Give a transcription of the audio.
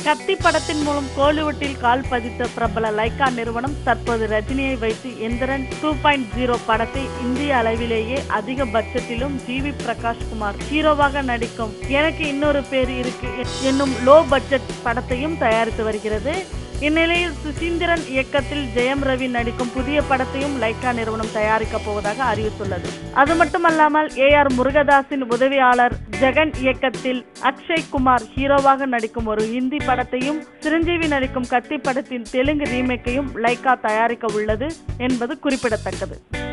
கத்தி படத்தின் மூலம் கோலிவுட்டில் கால் பதித்த பிரபல லைக்கா நிறுவனம் தற்போது ரஜினியை வைத்து எந்திரன் டூ பாயிண்ட் ஜீரோ படத்தை இந்திய அளவிலேயே அதிக பட்ஜெட்டிலும் ஜி வி பிரகாஷ் குமார் ஹீரோவாக நடிக்கும் எனக்கு இன்னொரு பேர் இருக்கு என்னும் லோ பட்ஜெட் படத்தையும் தயாரித்து வருகிறது இந்நிலையில் சுசீந்திரன் இயக்கத்தில் ஜெயம் ரவி நடிக்கும் புதிய படத்தையும் லைக்கா நிறுவனம் தயாரிக்கப் போவதாக அறிவித்துள்ளது அது மட்டுமல்லாமல் ஏ ஆர் முருகதாஸின் உதவியாளர் ஜெகன் இயக்கத்தில் அக்ஷய் குமார் ஹீரோவாக நடிக்கும் ஒரு ஹிந்தி படத்தையும் சிரஞ்சீவி நடிக்கும் கத்தி படத்தின் தெலுங்கு ரீமேக்கையும் லைக்கா தயாரிக்க உள்ளது என்பது குறிப்பிடத்தக்கது